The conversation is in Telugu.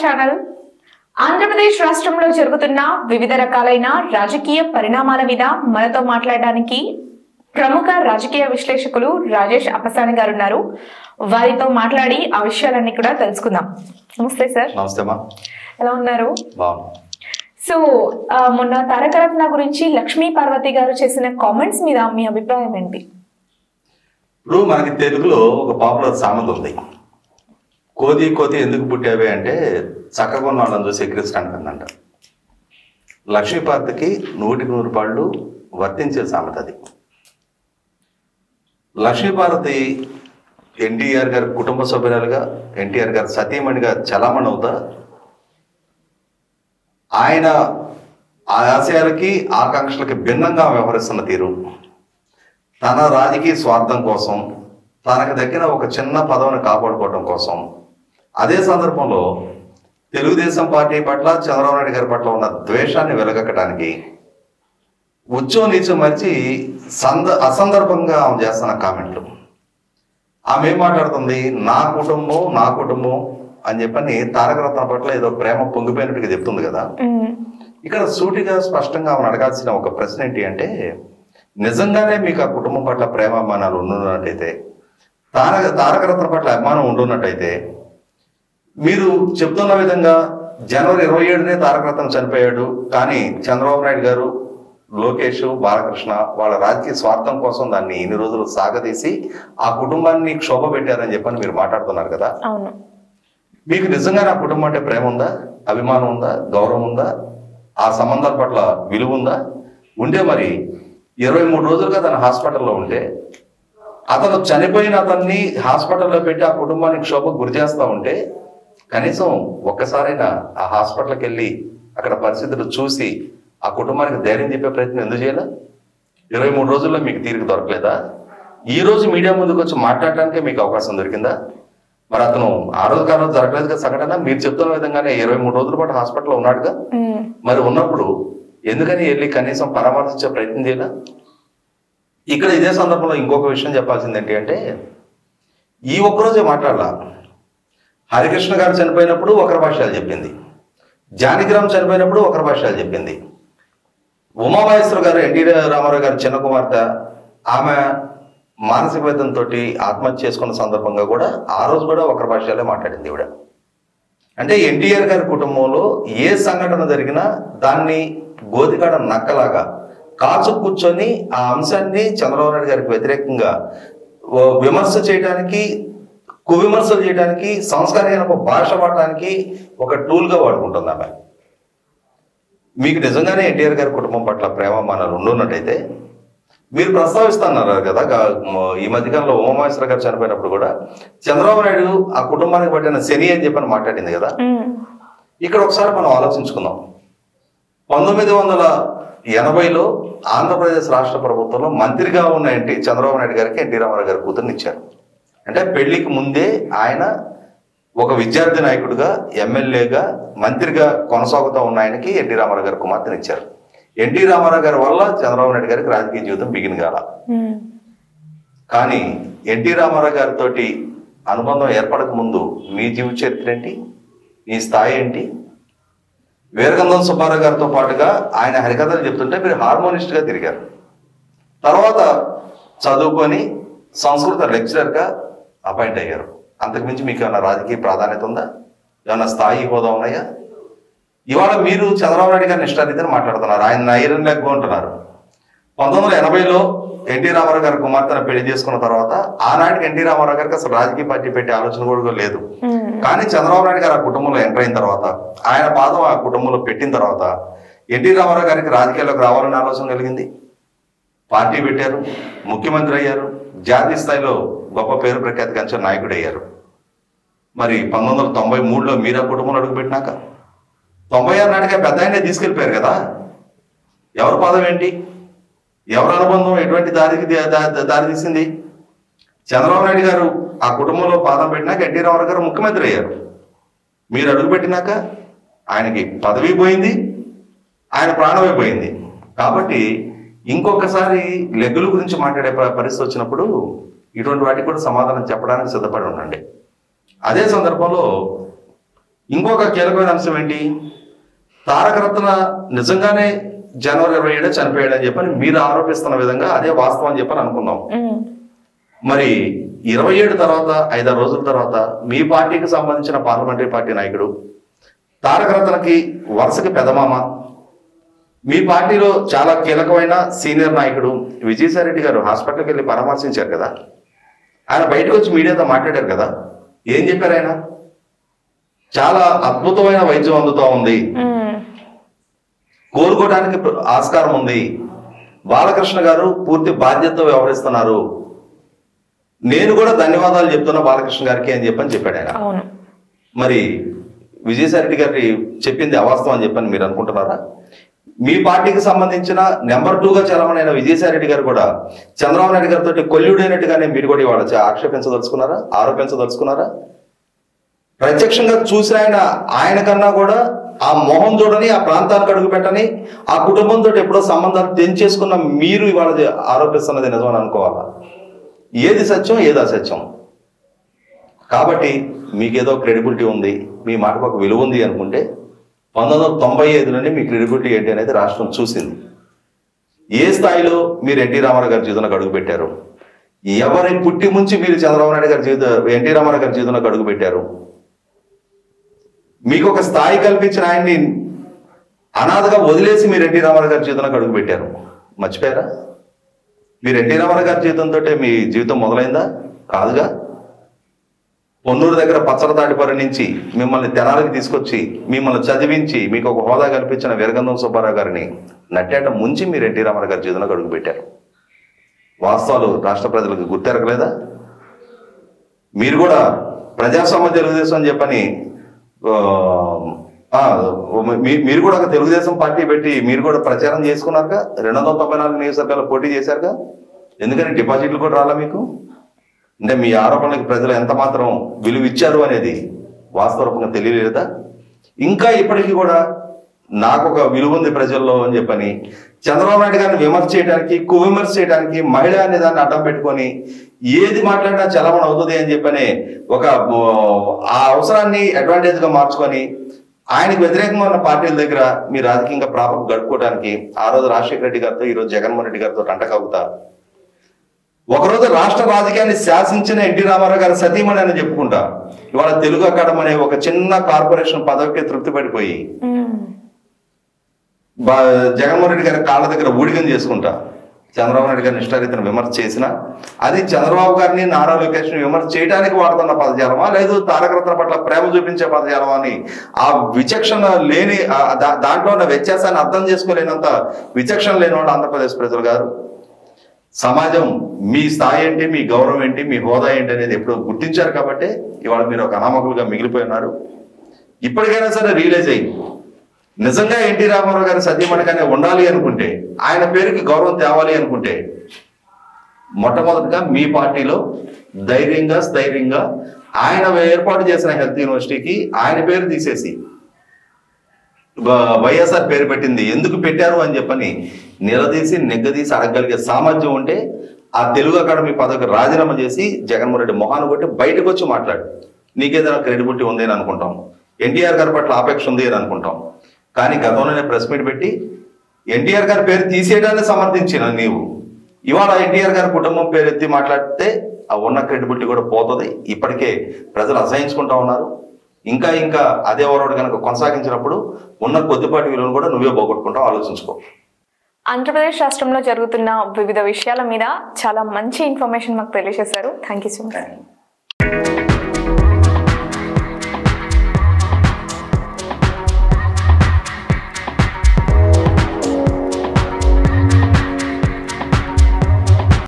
ఛానల్ ఆంధ్రప్రదేశ్ రాష్ట్రంలో జరుగుతున్న వివిధ రకాలైన రాజకీయ పరిణామాల మీద మనతో మాట్లాడడానికి ప్రముఖ రాజకీయ విశ్లేషకులు రాజేష్ అప్పసాని గారు ఉన్నారు వారితో మాట్లాడి ఆ విషయాలన్నీ కూడా తెలుసుకుందాం నమస్తే సార్ నమస్తే అమ్మా ఎలా ఉన్నారు బాగున్నా సో ఆ, మొన్న తారక రత్న గురించి లక్ష్మీ పార్వతి గారు చేసిన కామెంట్స్ మీద మీ అభిప్రాయం ఏంటి ఇప్పుడు మనకి తెలుగులో ఒక పాపులర్ సామెత ఉంది కోతి కోతి ఎందుకు పుట్టావే అంటే చక్కగా ఉన్న వాళ్ళని చూసి ఎక్కిరిస్తాను అందంట లక్ష్మీపార్తికి నూటికి నూరు పాళ్ళు వర్తించే సామెత అది లక్ష్మీపార్వతి ఎన్టీఆర్ గారి కుటుంబ సభ్యురాలుగా ఎన్టీఆర్ గారి సతీమణిగా చలామణి అవుతా ఆయన ఆ ఆశయాలకి ఆకాంక్షలకి భిన్నంగా వ్యవహరిస్తున్న తీరు తన రాజకీయ స్వార్థం కోసం తనకు దక్కిన ఒక చిన్న పదవిని కాపాడుకోవడం కోసం అదే సందర్భంలో తెలుగుదేశం పార్టీ పట్ల చంద్రబాబు నాయుడు గారి పట్ల ఉన్న ద్వేషాన్ని వెలగక్కడానికి ఉచ్చం నీచం మరిచి సంద అసందర్భంగా ఆమె చేస్తున్న కామెంట్లు ఆమె ఏం మాట్లాడుతుంది నా కుటుంబం నా కుటుంబం అని చెప్పని తారక రత్న పట్ల ఏదో ప్రేమ పొంగిపోయినట్టుగా చెప్తుంది కదా మ్మ్. ఇక్కడ సూటిగా స్పష్టంగా ఆమెను అడగాల్సిన ఒక ప్రశ్న ఏంటి అంటే నిజంగానే మీకు ఆ కుటుంబం పట్ల ప్రేమాభిమానాలు ఉండున్నట్టయితే తారక తారకరత్న పట్ల అభిమానం ఉండున్నట్టయితే మీరు చెప్తున్న విధంగా జనవరి ఇరవై ఏడునే తారకరత్న చనిపోయాడు కానీ చంద్రబాబు నాయుడు గారు లోకేష్ బాలకృష్ణ వాళ్ళ రాజకీయ స్వార్థం కోసం దాన్ని ఇన్ని రోజులు సాగదీసి ఆ కుటుంబాన్ని క్షోభ పెట్టారని చెప్పని మీరు మాట్లాడుతున్నారు కదా అవును మీకు నిజంగా నా కుటుంబం అంటే ప్రేమ ఉందా అభిమానం ఉందా గౌరవం ఉందా ఆ సంబంధాల పట్ల విలువ ఉందా ఉంటే మరి ఇరవై మూడు రోజులుగా తన హాస్పిటల్లో ఉంటే అతను చనిపోయిన అతన్ని హాస్పిటల్లో పెట్టి ఆ కుటుంబానికి క్షోభకు గురి చేస్తా ఉంటే కనీసం ఒక్కసారైనా ఆ హాస్పిటల్కి వెళ్ళి అక్కడ పరిస్థితులు చూసి ఆ కుటుంబానికి ధైర్యం చెప్పే ప్రయత్నం ఎందుకు చేయాలి ఇరవై మూడు రోజుల్లో మీకు తీరిక దొరకలేదా ఈ రోజు మీడియా ముందుకు వచ్చి మాట్లాడటానికే మీకు అవకాశం దొరికిందా మరి అతను ఆ రోజు కాలం జరగలేదు కదా సంఘటన మీరు చెప్తున్న విధంగానే ఇరవై మూడు రోజుల పాటు హాస్పిటల్లో ఉన్నాడుగా మ్మ్. మరి ఉన్నప్పుడు ఎందుకని వెళ్ళి కనీసం పరామర్శించే ప్రయత్నం చేయాల ఇక్కడ ఇదే సందర్భంలో ఇంకొక విషయం చెప్పాల్సింది ఏంటి అంటే ఈ ఒక్కరోజే మాట్లాడాల హరికృష్ణ గారు చనిపోయినప్పుడు ఒకరి భాషలు చెప్పింది జానకిరామ్ చనిపోయినప్పుడు ఒకరి భాషలు చెప్పింది ఉమామహేశ్వర గారు ఎన్టీ రామారావు గారి చిన్న కుమార్తె ఆమె మానసిక వేదంతో ఆత్మహత్య చేసుకున్న సందర్భంగా కూడా ఆ రోజు కూడా ఒకరి భాషలే మాట్లాడింది ఈవిడ అంటే ఎన్టీఆర్ గారి కుటుంబంలో ఏ సంఘటన జరిగినా దాన్ని గోతికాడ నక్కలాగా కాచు కూర్చొని ఆ అంశాన్ని చంద్రబాబు నాయుడు గారికి వ్యతిరేకంగా ఓ విమర్శ చేయడానికి కువిమర్శలు చేయడానికి సంస్కారమైన ఒక భాష వాడడానికి ఒక టూల్గా వాడుకుంటుంది ఆమె మీకు నిజంగానే ఎన్టీఆర్ గారి కుటుంబం పట్ల ప్రేమాభిమానాలు ఉండున్నట్టయితే మీరు ప్రస్తావిస్తున్నారు కదా గా- మ- ఈ మధ్యకాలంలో ఉమామహేశ్వర గారు చనిపోయినప్పుడు కూడా చంద్రబాబు నాయుడు ఆ కుటుంబానికి పట్టిన శని అని చెప్పని మాట్లాడింది కదా మ్మ్. ఇక్కడ ఒకసారి మనం ఆలోచించుకుందాం పంతొమ్మిది వందల ఎనభైలో ఆంధ్రప్రదేశ్ రాష్ట్ర ప్రభుత్వంలో మంత్రిగా ఉన్న ఎన్టీ చంద్రబాబు నాయుడు గారికి ఎన్టీ రామారావు గారి కూతురుని ఇచ్చారు అంటే పెళ్లికి ముందే ఆయన ఒక విద్యార్థి నాయకుడిగా ఎమ్మెల్యేగా మంత్రిగా కొనసాగుతూ ఉన్న ఆయనకి ఎన్టీ రామారావు గారి కుమార్తెని ఇచ్చారు ఎన్టీ రామారావు గారి వల్ల చంద్రబాబు నాయుడు గారికి రాజకీయ జీవితం బిగిన్ కాల మ్మ్. కానీ ఎన్టీ రామారావు గారితో అనుబంధం ఏర్పడక ముందు మీ జీవిత చరిత్ర ఏంటి మీ స్థాయి ఏంటి వీరగంధం సుబ్బారావు గారితో పాటుగా ఆయన హరికథలు చెప్తుంటే మీరు హార్మోనిస్ట్గా తిరిగారు తర్వాత చదువుకొని సంస్కృత లెక్చరర్గా అపాయింట్ అయ్యారు అంతకుమించి మీకు ఏమైనా రాజకీయ ప్రాధాన్యత ఉందా ఏమైనా స్థాయి హోదా ఉన్నాయా ఇవాళ మీరు చంద్రబాబు నాయుడు గారిని ఇష్టారీతిని మాట్లాడుతున్నారు ఆయన నైరన్ లెగ్గు అంటున్నారు పంతొమ్మిది వందల ఎనభైలో ఎన్టీ రామారావు గారి కుమార్తెను పెళ్లి చేసుకున్న తర్వాత ఆనాటికి ఎన్టీ రామారావు గారికి అసలు రాజకీయ పార్టీ పెట్టే ఆలోచన కూడా లేదు మ్మ్. కానీ చంద్రబాబు నాయుడు గారు ఆ కుటుంబంలో ఎంటర్ అయిన తర్వాత ఆయన పాదం ఆ కుటుంబంలో పెట్టిన తర్వాత ఎన్టీ రామారావు గారికి రాజకీయాల్లోకి రావాలనే ఆలోచన కలిగింది పార్టీ పెట్టారు ముఖ్యమంత్రి అయ్యారు జాతీయ స్థాయిలో గొప్ప పేరు ప్రఖ్యాతి కంచిన నాయకుడు అయ్యారు మరి పంతొమ్మిది వందల తొంభై మూడులో మీరా కుటుంబంలో అడుగుపెట్టినాక తొంభై ఆరు నాటికే పెద్ద ఆయనే తీసుకెళ్ళిపోయారు కదా ఎవరి పాదం ఏంటి ఎవరి అనుబంధం ఎటువంటి దారికి దా- దా- దారి తీసింది చంద్రబాబు నాయుడు గారు ఆ కుటుంబంలో పాదం పెట్టినాక ఎన్టీ రామారావు గారు ముఖ్యమంత్రి అయ్యారు మీరు అడుగు పెట్టినాక ఆయనకి పదవి పోయింది ఆయన ప్రాణమే పోయింది కాబట్టి ఇంకొకసారి లెగ్గుల గురించి మాట్లాడే ప- పరిస్థితి వచ్చినప్పుడు ఇటువంటి వాటికి కూడా సమాధానం చెప్పడానికి సిద్ధపడి ఉండండి అదే సందర్భంలో ఇంకొక కీలకమైన అంశం ఏంటి తారక రత్న నిజంగానే జనవరి ఇరవై ఏడు చనిపోయాడు అని చెప్పని మీరు ఆరోపిస్తున్న విధంగా అదే వాస్తవం అని చెప్పని అనుకుందాం ఉమ్, మరి ఇరవై ఏడు తర్వాత ఐదారు రోజుల తర్వాత మీ పార్టీకి సంబంధించిన పార్లమెంటరీ పార్టీ నాయకుడు తారక రత్నకి వరుసకి పెదమామ మీ పార్టీలో చాలా కీలకమైన సీనియర్ నాయకుడు విజయసాయి రెడ్డి గారు హాస్పిటల్కి వెళ్ళి పరామర్శించారు కదా ఆయన బయటకు వచ్చి మీడియాతో మాట్లాడారు కదా ఏం చెప్పారు ఆయన చాలా అద్భుతమైన వైద్యం అందుతూ ఉంది ఉమ్, కోలుకోవడానికి ప్ర- ఆస్కారం ఉంది బాలకృష్ణ గారు పూర్తి బాధ్యతతో వ్యవహరిస్తున్నారు నేను కూడా ధన్యవాదాలు చెప్తున్నా బాలకృష్ణ గారికి అని చెప్పని చెప్పాడు ఆయన అవును మరి విజయసాయి రెడ్డి గారి చెప్పింది అవాస్తవం అని చెప్పని మీరు అనుకుంటున్నారా మీ పార్టీకి సంబంధించిన నెంబర్ టూగా చలమనైన విజయసాయి రెడ్డి గారు కూడా చంద్రబాబు నాయుడు గారితో కొల్లుడైనట్టుగానే మీరు కూడా ఇవాళ చ- ఆక్షేపించదలుచుకున్నారా ఆరోపించదలుచుకున్నారా ప్రత్యక్షంగా చూసిన ఆయన ఆయన కన్నా కూడా ఆ మొహం చూడని ఆ ప్రాంతానికి అడుగు పెట్టని ఆ కుటుంబంతో ఎప్పుడో సంబంధాలు తెంచేసుకున్న మీరు ఇవాళ ఆరోపిస్తున్నది నిజమని అనుకోవాలా ఏది సత్యం ఏది అసత్యం కాబట్టి మీకేదో క్రెడిబిలిటీ ఉంది మీ మాటకు ఒక విలువ ఉంది అనుకుంటే పంతొమ్మిది వందల తొంభై ఐదు నుండి మీ క్రెడిబిలిటీ ఏంటి అనేది రాష్ట్రం చూసింది ఏ స్థాయిలో మీరు ఎన్టీ రామారావు గారి జీవితంలోకి అడుగు పెట్టారు ఎవరి పుట్టి ముంచి మీరు చంద్రబాబు నాయుడు గారి జీవిత ఎన్టీ రామారావు గారి జీవితంలోకి అడుగు పెట్టారు మీకు ఒక స్థాయి కల్పించిన ఆయన్ని అనాథగా వదిలేసి మీరు ఎన్టీ రామారావు గారి జీవితంలోకి అడుగు పెట్టారు మర్చిపోయారా మీరు ఎన్టీ రామారావు గారి జీవితంతో మీ జీవితం మొదలైందా కాదుగా పొన్నూరు దగ్గర పచ్చల తాటిపరి నుంచి మిమ్మల్ని తెనాలికి తీసుకొచ్చి మిమ్మల్ని చదివించి మీకు ఒక హోదా కల్పించిన వీరగంధం సుబ్బారావు గారిని నట్టేట ముంచి మీరు ఎన్టీ రామారావు గారి జీవితంలోకి అడుగు పెట్టారు వాస్తవాలు రాష్ట్ర ప్రజలకు గుర్తెరగలేదా మీరు కూడా ప్రజాస్వామ్య తెలుగుదేశం అని చెప్పని ఆ, ఆ, మీ- మీరు కూడా ఒక తెలుగుదేశం పార్టీ పెట్టి మీరు కూడా ప్రచారం చేసుకున్నారుగా రెండు వందల తొంభై నాలుగు నియోజకవర్గాలు పోటీ చేశారుగా ఎందుకని డిపాజిట్లు కూడా రాలా మీకు అంటే మీ ఆరోపణలకు ప్రజలు ఎంత మాత్రం విలువ ఇచ్చారు అనేది వాస్తవరూపంగా తెలియలేదా ఇంకా ఇప్పటికీ కూడా నాకు ఒక విలువ ఉంది ప్రజల్లో అని చెప్పని చంద్రబాబు నాయుడు గారిని విమర్శ చేయడానికి కువిమర్శ చేయడానికి మహిళ అనే దాన్ని అడ్డం పెట్టుకొని ఏది మాట్లాడినా చలవణ అవుతుంది అని చెప్పని ఒక ఓ, ఆ అవసరాన్ని అడ్వాంటేజ్ గా మార్చుకొని ఆయనకు వ్యతిరేకంగా ఉన్న పార్టీల దగ్గర మీ రాజకీయంగా ప్రాపం గడుపుకోవడానికి ఆ రోజు రాజశేఖర రెడ్డి గారితో ఈ రోజు జగన్మోహన్ రెడ్డి గారితో అంటకాగుతా ఒకరోజు రాష్ట్ర రాజకీయాన్ని శాసించిన ఎన్టీ రామారావు గారి సతీమణి అని చెప్పుకుంటా ఇవాళ తెలుగు అకాడమీ అనే ఒక చిన్న కార్పొరేషన్ పదవికి తృప్తి పడిపోయి ఉమ్, బా- జగన్మోహన్ రెడ్డి గారి కాళ్ళ దగ్గర ఊడిగం చేసుకుంటా చంద్రబాబు నాయుడు గారిని ఇష్టారీతిని విమర్శ చేసిన అది చంద్రబాబు గారిని నారా లోకేష్ ని విమర్శ చేయడానికి వాడుతున్న పదజాలమా లేదు తారక రత్న పట్ల ప్రేమ చూపించే పదజాలమా అని ఆ విచక్షణ లేని ఆ దా- దాంట్లో ఉన్న వ్యత్యాసాన్ని అర్థం చేసుకోలేనంత విచక్షణ లేని వాళ్ళు ఆంధ్రప్రదేశ్ ప్రజలు గారు సమాజం మీ స్థాయి ఏంటి మీ గౌరవం ఏంటి మీ హోదా ఏంటి అనేది ఎప్పుడు గుర్తించారు కాబట్టి ఇవాళ మీరు ఒక అనామకులుగా మిగిలిపోయి ఉన్నారు ఇప్పటికైనా సరే రియలైజ్ అయ్యి నిజంగా ఎన్టీ రామారావు గారి సత్యమణిగానే ఉండాలి అనుకుంటే ఆయన పేరుకి గౌరవం తేవాలి అనుకుంటే మొట్టమొదటిగా మీ పార్టీలో ధైర్యంగా స్థైర్యంగా ఆయన ఏర్పాటు చేసిన హెల్త్ యూనివర్సిటీకి ఆయన పేరు తీసేసి వ- వైఎస్ఆర్ పేరు పెట్టింది ఎందుకు పెట్టారు అని చెప్పని నిలదీసి నిగ్గదీసి అడగగలిగే సామర్థ్యం ఉంటే ఆ తెలుగు అకాడమీ పదవికి రాజీనామా చేసి జగన్మోహన్ రెడ్డి మొహాన్ని కొట్టి బయటకు వచ్చి మాట్లాడు నీకేదైనా క్రెడిబిలిటీ ఉంది అని అనుకుంటాం ఎన్టీఆర్ గారి పట్ల ఆపేక్ష ఉంది అని అనుకుంటాం కానీ గతంలోనే ప్రెస్ మీట్ పెట్టి ఎన్టీఆర్ గారి పేరు తీసేయడాన్ని సమర్థించిన నీవు ఇవాళ ఎన్టీఆర్ గారి కుటుంబం పేరు ఎత్తి మాట్లాడితే ఆ ఉన్న క్రెడిబిలిటీ కూడా పోతుంది ఇప్పటికే ప్రజలు అసహించుకుంటా ఉన్నారు ఇంకా ఇంకా అదే ఓరవడు కనుక కొనసాగించినప్పుడు ఉన్న కొద్దిపాటి విలువను కూడా నువ్వే పోగొట్టుకుంటావు ఆలోచించుకో ఆంధ్రప్రదేశ్ రాష్ట్రంలో జరుగుతున్న వివిధ విషయాల మీద చాలా మంచి ఇన్ఫర్మేషన్ మాకు తెలియజేశారు థ్యాంక్ యూ సో మచ్